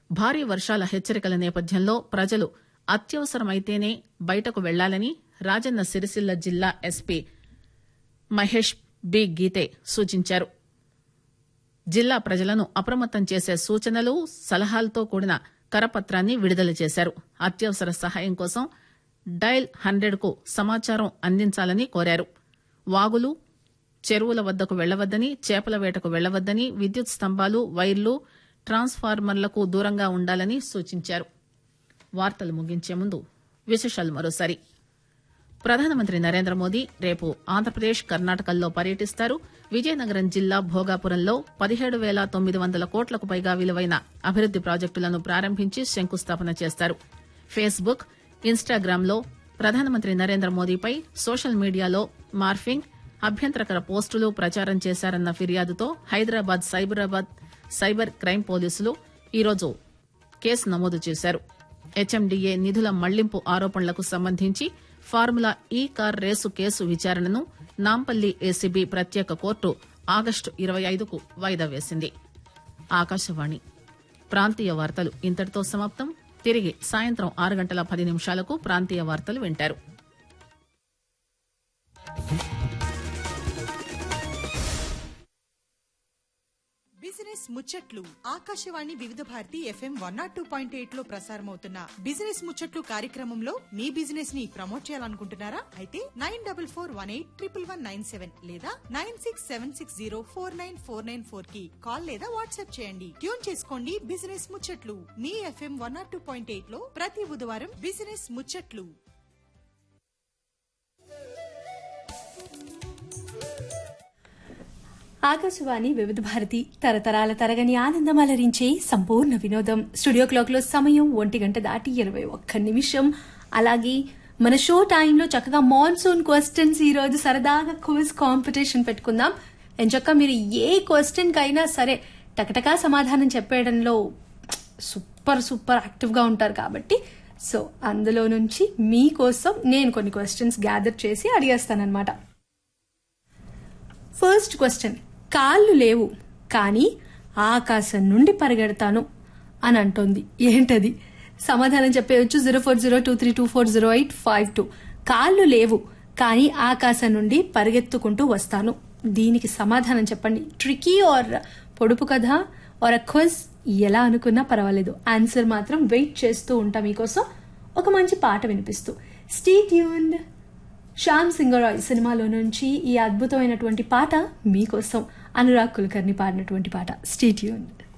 భారీ వర్షాల హెచ్చరికల నేపథ్యంలో ప్రజలు అత్యవసరమైతేనే బయటకు వెళ్లాలని రాజన్న సిరిసిల్ల జిల్లా ఎస్పీ మహేష్ బి గీతే సూచించారు జిల్లా ప్రజలను అప్రమత్తం చేసే సూచనలు సలహాలతో కూడిన కరపత్రాన్ని విడుదల చేశారు అత్యవసర సహాయం కోసం డయల్ హండ్రెడ్ కు సమాచారం అందించాలని కోరారు వాగులు చెరువుల వద్దకు వెళ్లవద్దని చేపల వేటకు వెళ్లవద్దని విద్యుత్ స్తంభాలు వైర్లు ట్రాన్స్ఫార్మర్లకు దూరంగా ఉండాలని సూచించారు వార్తలు ముగించే ముందు విశేషాలు మరోసారి ప్రధానమంత్రి నరేంద్ర మోదీ రేపు ఆంధ్రప్రదేశ్ కర్ణాటకల్లో పర్యటిస్తారు విజయనగరం జిల్లా భోగాపురంలో పదిహేడు పేల తొమ్మిది వందల కోట్లకు పైగా విలువైన అభివృద్ది ప్రాజెక్టులను ప్రారంభించి శంకుస్థాపన చేస్తారు ఫేస్బుక్ ఇన్స్టాగ్రామ్ లో ప్రధానమంత్రి నరేంద్ర మోదీపై సోషల్ మీడియాలో మార్ఫింగ్ అభ్యంతరకర పోస్టులు ప్రచారం చేశారన్న ఫిర్యాదుతో హైదరాబాద్ సైబరాబాద్ సైబర్ క్రైమ్ పోలీసులు ఈరోజు కేసు నమోదు చేశారు హెచ్ఎండిఏ నిధుల మళ్లింపు ఆరోపణలకు సంబంధించి ఫార్ములా ఈ కార్ రేసు కేసు విచారణను నాంపల్లి ఏసీబీ ప్రత్యేక కోర్టు ఆగస్టు ఇరవై ఐదుకు వాయిదా వేసింది ఆకాశవాణి ప్రాంతీయ వార్తలు ఇంతటితో సమాప్తం తిరిగి సాయంత్రం ఆరు గంటల పది నిమిషాలకు ప్రాంతీయ వార్తలు వింటారు బిజినెస్ ముచ్చట్లు Akashvani Vividh Bharati FM one nought two point eight లో ప్రసారమవుతున్న బిజినెస్ ముచ్చట్లు కార్యక్రమంలో మీ బిజినెస్ ని ప్రమోట్ చేయాలనుకుంటున్నారా అయితే nine double four one eight triple one nine seven లేదా nine six seven six zero four nine four nine four కి కాల్ లేదా వాట్సాప్ చేయండి ట్యూన్ చేసుకోండి బిజినెస్ ముచ్చట్లు మీ FM one nought two point eight లో ప్రతి బుధవారం బిజినెస్ ముచ్చట్లు ఆకాశవాణి వివిధ భారతి తరతరాల తరగని ఆనందం అలరించే సంపూర్ణ వినోదం స్టూడియో క్లాక్ లో సమయం ఒంటి గంట దాటి ఇరవై ఒక్క నిమిషం అలాగే మన షో టైంలో చక్కగా మాన్సూన్ క్వశ్చన్స్ ఈ రోజు సరదాగా క్విజ్ కాంపిటీషన్ పెట్టుకుందాం ఎంచక్క మీరు ఏ క్వశ్చన్ కైనా సరే టకటకా సమాధానం చెప్పేయడంలో సూపర్ సూపర్ యాక్టివ్ గా ఉంటారు కాబట్టి సో అందులో నుంచి మీకోసం నేను కొన్ని క్వశ్చన్స్ గ్యాదర్ చేసి అడిగేస్తానన్నమాట ఫస్ట్ క్వశ్చన్ కాళ్ళు లేవు కానీ ఆకాశం నుండి పరిగెడతాను అని అంటోంది ఏంటది సమాధానం చెప్పేయచ్చు zero four zero two three two four zero eight five two కాళ్ళు లేవు కానీ ఆకాశం నుండి పరిగెత్తుకుంటూ వస్తాను దీనికి సమాధానం చెప్పండి ట్రికీ ఆర్ పొడుపు కథ ఆర్ అ క్వజ్ ఎలా అనుకున్నా పర్వాలేదు ఆన్సర్ మాత్రం వెయిట్ చేస్తూ ఉంటా మీకోసం ఒక మంచి పాట వినిపిస్తూ స్టీ ట్యూన్డ్ శ్యామ్ సింగరాయ్ సినిమాలో నుంచి ఈ అద్భుతమైనటువంటి పాట మీకోసం అనురాగ్ కుల్కర్ని పాడినటువంటి పాట స్టీ ట్యూన్డ్